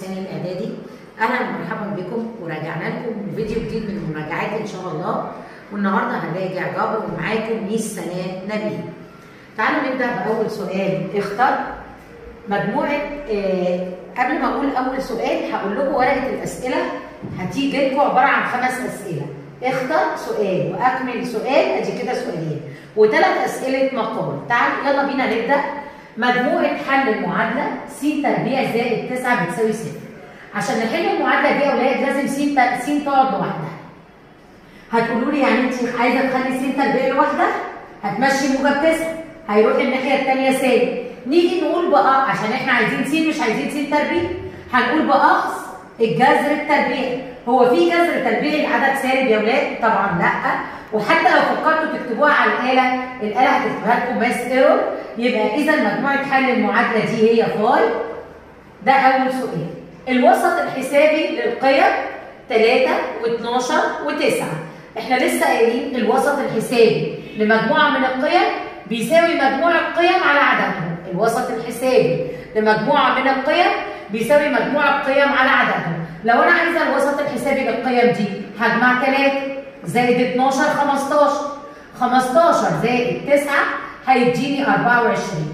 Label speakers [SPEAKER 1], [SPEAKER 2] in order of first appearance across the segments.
[SPEAKER 1] الثاني الاعدادي اهلا ومرحبا بكم وراجعنا لكم فيديو جديد من المراجعات ان شاء الله والنهارده هنراجع جبر ومعاكم ميس سناء نبيل تعالوا نبدا باول سؤال اختار مجموعه آه قبل ما اقول اول سؤال هقول لكم ورقه الاسئله هتيجي لكم عباره عن خمس اسئله اختار سؤال واكمل سؤال ادي كده سؤالين وثلاث اسئله مقال تعال يلا بينا نبدا مجموعه حل المعادله س تربيع زائد 9 بتساوي صفر عشان نحل المعادله دي يا اولاد لازم س س تقعد لوحدها هتقولوا لي يعني انت عايزه تخلي س تربيع لوحدها هتمشي موجب 9 هيروح الناحيه الثانيه سالب نيجي نقول بقى عشان احنا عايزين س مش عايزين س تربيع هنقول باقص الجذر التربيعي هو في جذر تربيعي العدد سالب يا ولاد طبعا لا وحتى لو فكرتوا تكتبوها على الاله الاله هتكتبها لكم ماس ايرور يبقى اذا مجموعه حل المعادله دي هي فاي ده اول سؤال الوسط الحسابي للقيم 3 و12 و9 احنا لسه قايلين الوسط الحسابي لمجموعه من القيم بيساوي مجموع القيم على عددهم الوسط الحسابي لمجموعه من القيم بيساوي مجموع القيم على عددهم لو انا عايزه الوسط الحسابي للقيم دي هجمع 3 زائد 12 15 15 زائد 9 هيديني 24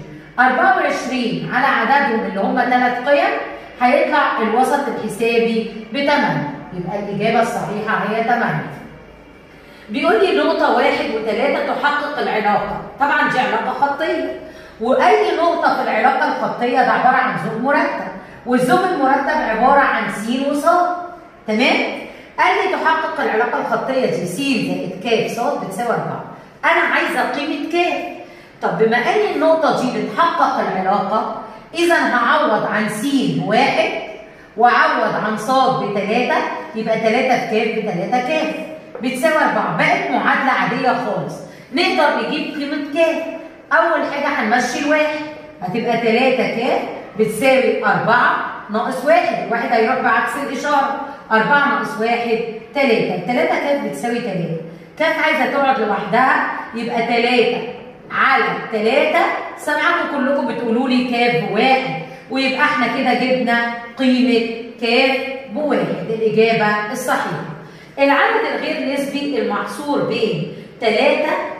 [SPEAKER 1] 24 على عددهم اللي هم ثلاث قيم هيطلع الوسط الحسابي ب 8 يبقى الاجابه الصحيحه هي 8 بيقول لي نقطة واحد وثلاثة تحقق العلاقة، طبعا دي علاقة خطية، وأي نقطة في العلاقة الخطية ده عبارة عن زوج مرتب، والزوج المرتب عبارة عن س وص، تمام؟ قال لي تحقق العلاقة الخطية دي س زائد ك ص بتساوي 4. أنا عايزة قيمة ك. طب بما إن النقطة دي بتحقق العلاقة، إذا هعوض عن س بواحد وأعوض عن ص بثلاثة، يبقى 3 في ك بثلاثة ك. بتساوي 4 بقت معادلة عادية خالص نقدر نجيب قيمة ك أول حاجة هنمشي الواحد هتبقى 3 ك بتساوي 4 ناقص 1 الواحد هيروح بعكس الإشارة 4 ناقص 1 3 3 ك بتساوي 3 كاف عايزة تقعد لوحدها يبقى 3 على 3 سامعاكم كلكم بتقولوا لي كاف بواحد ويبقى احنا كده جبنا قيمة كاف بواحد الإجابة الصحيحة العدد الغير نسبي المحصور بين 3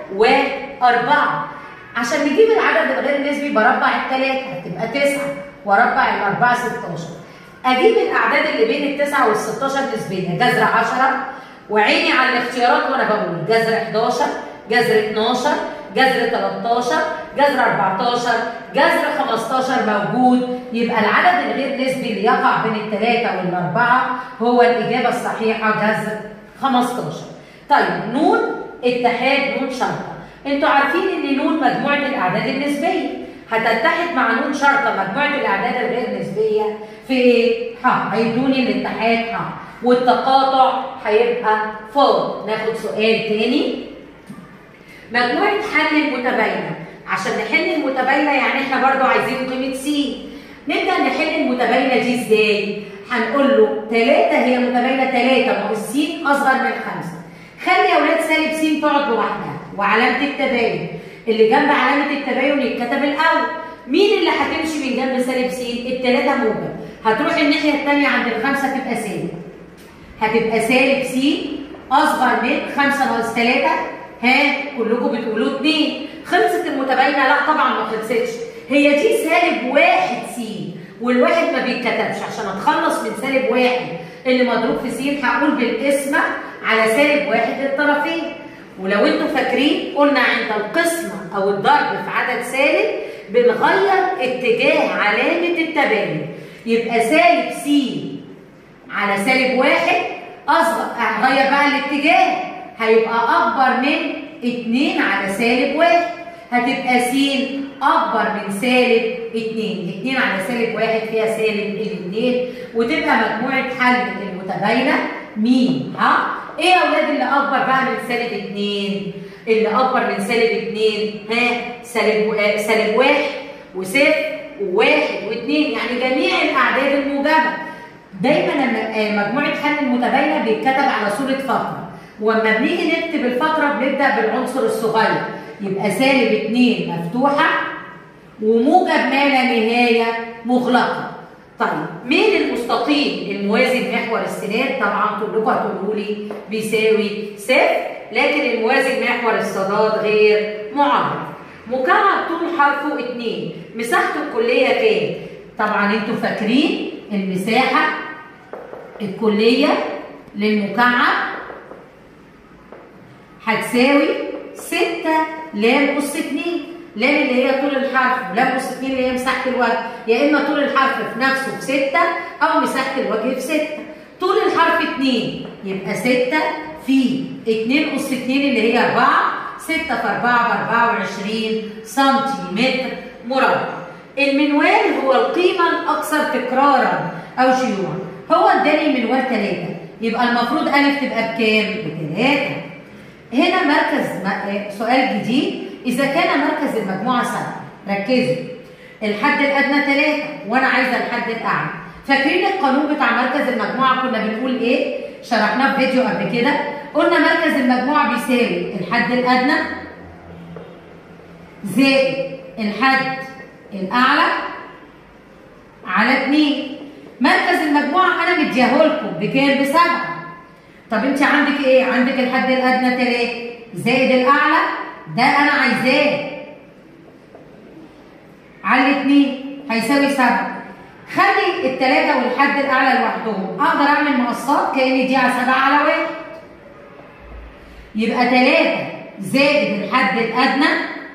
[SPEAKER 1] و4 عشان نجيب العدد الغير نسبي بربع الثلاثة هتبقى 9 واربع الأربعة 16 أجيب الأعداد اللي بين التسعة وال 16 نسبية جذر 10 وعيني على الاختيارات وأنا بقول جذر 11 جذر 12 جذر 13 جذر 14 جذر 15 موجود يبقى العدد الغير نسبي اللي يقع بين الثلاثة والأربعة هو الإجابة الصحيحة جذر 15 طيب نون اتحاد نون شرطة انتوا عارفين ان نون مجموعة الأعداد النسبية هتتحد مع نون شرطة مجموعة الأعداد الغير نسبية في ايه؟ ح هيدوني الاتحاد ح والتقاطع هيبقى ف ناخد سؤال تاني مجموعة حل المتباينة عشان نحل المتباينة يعني احنا برضو عايزين قيمة س نبدأ نحل المتباينة دي ازاي؟ هنقول له 3 هي متباينة 3 ناقص س أصغر من 5 خلي يا أولاد سالب س تقعد لوحدها وعلامة التباين اللي جنب علامة التباين يتكتب الأول مين اللي هتمشي من جنب سالب س؟ التلاتة موجب هتروح الناحية التانية عند الخمسة تبقى سالب هتبقى سالب س أصغر من 5 ناقص 3 ها كلكم بتقولوا 2 خلصت المتباينه لا طبعا ما خلصتش هي دي سالب واحد س والواحد ما بيتكتبش عشان اتخلص من سالب واحد اللي مضروب في س هقول بالقسمه على سالب واحد للطرفين ولو انتوا فاكرين قلنا عند القسمه او الضرب في عدد سالب بنغير اتجاه علامه التباين يبقى سالب س على سالب واحد اصغر هغير بقى الاتجاه هيبقى أكبر من 2 على سالب 1 هتبقى س أكبر من سالب 2 2 على سالب 1 فيها سالب الاثنين وتبقى مجموعة حل المتباينة مين ها؟ إيه يا أولاد اللي أكبر بقى من سالب 2 اللي أكبر من سالب 2 ها سالب سالب 1 وصفر وواحد واثنين يعني جميع الأعداد الموجبة دايما مجموعة حل المتباينة بيتكتب على صورة فقرة واما بنيجي نكتب الفترة بنبدأ بالعنصر الصغير يبقى سالب 2 مفتوحة وموجب ما لا نهاية مغلقة طيب مين المستقيم الموازي لمحور السنان؟ طبعا كلكم هتقولوا لي بيساوي صفر لكن الموازي لمحور الصادات غير معرف. مكعب طول حرفه 2 مساحته الكليه كام؟ طبعا انتوا فاكرين المساحه الكليه للمكعب هتساوي 6 لام أس 2 لام اللي هي طول الحرف ولام أس 2 اللي هي مساحة الوجه يا إما طول الحرف في نفسه في 6 أو مساحة الوجه في 6 طول الحرف 2 يبقى 6 في 2 أس 2 اللي هي 4 6 في 4 ب 24 سنتيمتر مربع المنوال هو القيمة الأكثر تكرارا أو شيوعا هو اداني منوال 3 يبقى المفروض ألف تبقى بكام؟ بثلاثة هنا مركز سؤال جديد إذا كان مركز المجموعة سبعة ركزوا الحد الأدنى ثلاثة وأنا عايزة الحد الأعلى فاكرين القانون بتاع مركز المجموعة كنا بنقول إيه؟ شرحناه في فيديو قبل كده قلنا مركز المجموعة بيساوي الحد الأدنى زائد الحد الأعلى على 2 مركز المجموعة أنا مديهولكم بكام؟ بسبعة طب انت عندك ايه؟ عندك الحد الادنى 3 زائد الاعلى ده انا عايزاه على الاثنين هيساوي 7 خلي الثلاثه والحد الاعلى لوحدهم اقدر اعمل مقصات كان دي على 7 على 1 يبقى 3 زائد الحد الادنى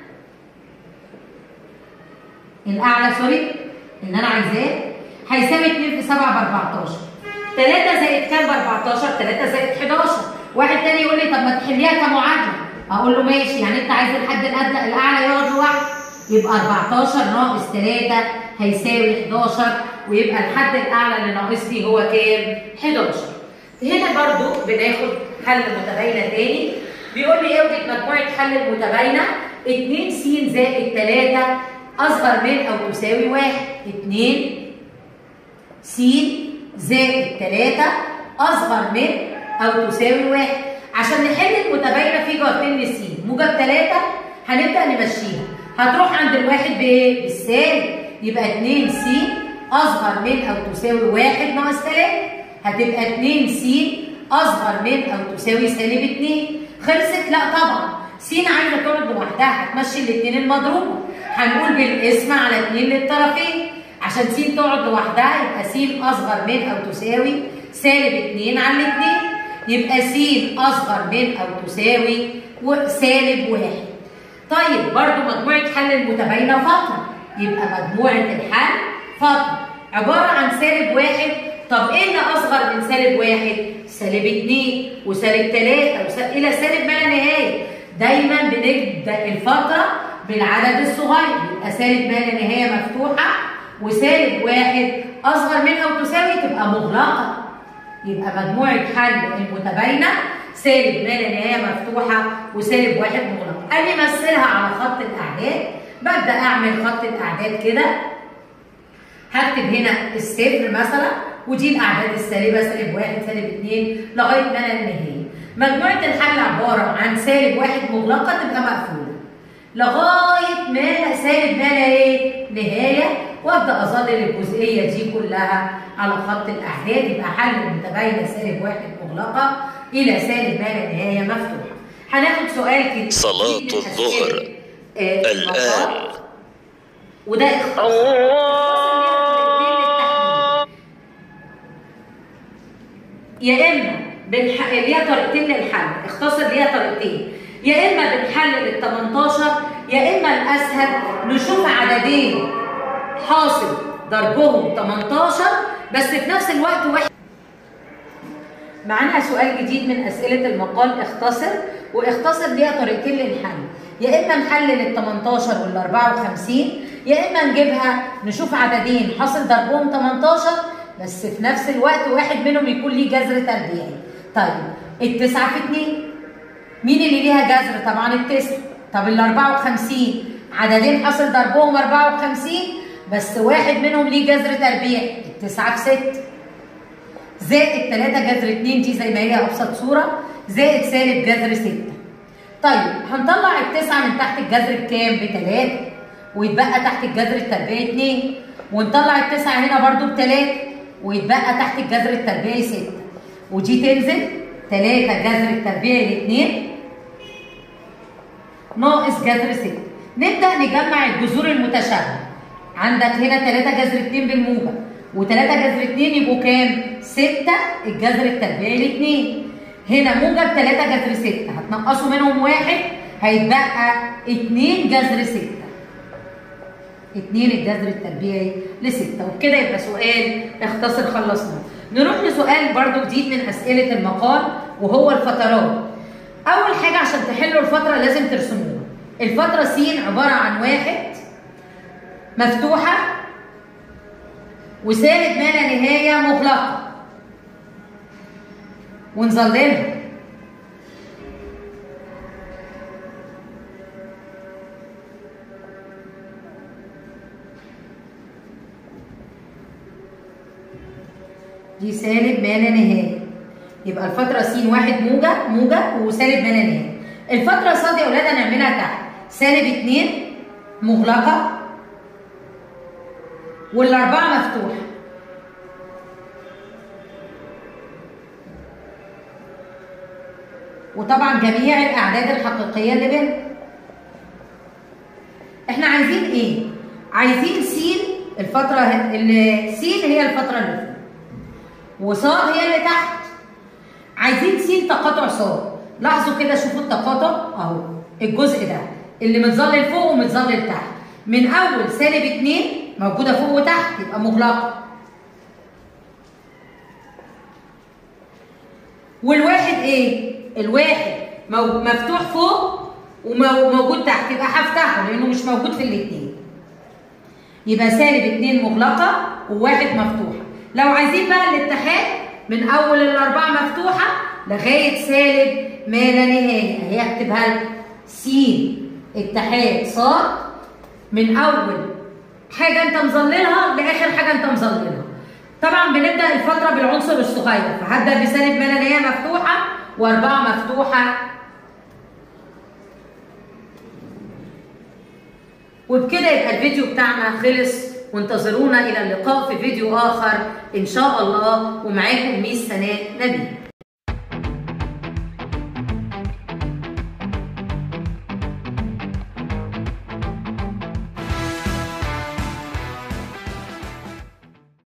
[SPEAKER 1] الاعلى سوري اللي انا عايزاه هيساوي 2 في 7 ب 14 3 زائد كام ب 14 3 زائد 11 واحد تاني يقول لي طب ما تحليها كمعادله اقول له ماشي يعني انت عايز الحد الادنى الاعلى يقعد لوحده يبقى 14 ناقص 3 هيساوي 11 ويبقى الحد الاعلى اللي ناقصني هو كام 11 هنا برضو بناخد حل متباينه تاني بيقول لي اوجد مجموعه حل المتباينه 2 س زائد 3 اصغر من او تساوي 1 2 س زائد 3 أصغر من أو تساوي 1 عشان نحل المتباينة في جارتين لس موجب 3 هنبدأ نمشيها هتروح عند الواحد بإيه؟ بالسالب يبقى 2 س أصغر من أو تساوي 1 ناقص 3 هتبقى 2 س أصغر من أو تساوي سالب 2 خلصت؟ لا طبعا س عايزة تقعد لوحدها هتمشي الاثنين المضروبة هنقول بالاسم على 2 للطرفين عشان س تقعد لوحدها يبقى س اصغر من او تساوي سالب 2 على 2 يبقى س اصغر من او تساوي سالب 1 طيب برضو مجموعة حل المتباينة فترة يبقى مجموعة الحل فترة عبارة عن سالب 1 طب ايه اللي اصغر من سالب 1 سالب 2 وسالب 3 وس... الى سالب ما لا نهاية دايما بنبدا الفترة بالعدد الصغير يبقى سالب ما لا نهاية مفتوحة وسالب واحد أصغر من أو تساوي تبقى مغلقة يبقى مجموعة حل المتباينة سالب ما لا نهاية مفتوحة وسالب واحد مغلقة قال لي مثلها على خط الأعداد ببدأ أعمل خط الأعداد كده هكتب هنا الصفر مثلا ودي الأعداد السالبة سالب واحد سالب اتنين لغاية ما لا نهاية مجموعة الحل عبارة عن سالب واحد مغلقة تبقى مقفولة لغاية ما سالب ما لا ايه نهاية وابدا اظلل الجزئيه دي كلها على خط الاعداد يبقى حل المتباينه سالب واحد مغلقه الى سالب ما لا نهايه مفتوحه. هناخد سؤال كده
[SPEAKER 2] صلاة الظهر
[SPEAKER 1] آه
[SPEAKER 2] الآن
[SPEAKER 1] وده اختصار يا اما بنح... ليها طريقتين للحل اختصر ليها طريقتين يا اما بنحلل ال 18 يا اما الاسهل نشوف عددين حاصل ضربهم 18 بس في نفس الوقت واحد معانا سؤال جديد من اسئله المقال اختصر واختصر ليها طريقتين للحل يا اما نحلل ال 18 وال 54 يا اما نجيبها نشوف عددين حاصل ضربهم 18 بس في نفس الوقت واحد منهم يكون ليه جذر تربيعي طيب التسعة في 2 مين اللي ليها جذر طبعا التسعة طب ال 54 عددين حاصل ضربهم 54 بس واحد منهم ليه جذر تربيعي التسعة في 6 زائد 3 جذر 2 دي زي ما هي ابسط صوره زائد سالب جذر 6 طيب هنطلع التسعه من تحت الجذر بكام؟ ب 3 ويتبقى تحت الجذر التربيعي 2 ونطلع التسعة هنا برضو بتلاتة ويتبقى تحت الجذر التربيعي ستة ودي تنزل تلاتة جذر التربيعي لاتنين ناقص جذر ستة نبدأ نجمع الجذور المتشابهة عندك هنا تلاتة جذر اتنين بالموجب وتلاتة جذر اتنين يبقوا كام؟ ستة الجذر التربيعي لاتنين هنا موجب تلاتة جذر ستة هتنقصوا منهم واحد هيتبقى اتنين جذر ستة اتنين الجذر التربيعي لستة وبكده يبقى سؤال اختصر خلصناه نروح لسؤال برضو جديد من أسئلة المقال وهو الفترات أول حاجة عشان تحلوا الفترة لازم ترسموها الفترة س عبارة عن واحد مفتوحة وسالب ما لا نهاية مغلقة ونظللها دي سالب ما لا نهاية يبقى الفترة س واحد موجب موجب وسالب ما لا نهاية الفترة ص يا ولاد هنعملها تحت سالب اتنين مغلقة والأربعة مفتوحة وطبعا جميع الأعداد الحقيقية اللي بينهم احنا عايزين ايه؟ عايزين س الفترة اللي س هي الفترة اللي فوق وصاد هي اللي تحت عايزين س تقاطع صاد لاحظوا كده شوفوا التقاطع اهو الجزء ده اللي متظلل فوق ومتظلل تحت من اول سالب 2 موجوده فوق وتحت يبقى مغلقه والواحد ايه الواحد مفتوح فوق وموجود تحت يبقى هفتحه لانه مش موجود في الاثنين يبقى سالب 2 مغلقه وواحد مفتوحه لو عايزين بقى الاتحاد من اول الاربعه مفتوحه لغايه سالب ما لا نهايه هي اكتبها لك س اتحاد ص من اول حاجه انت مظللها لاخر حاجه انت مظللها طبعا بنبدا الفتره بالعنصر الصغير فهبدا بسالب ما لا نهايه مفتوحه واربعه مفتوحه وبكده يبقى الفيديو بتاعنا خلص وانتظرونا الى اللقاء في فيديو اخر ان شاء الله ومعاكم ميس سناء نبيل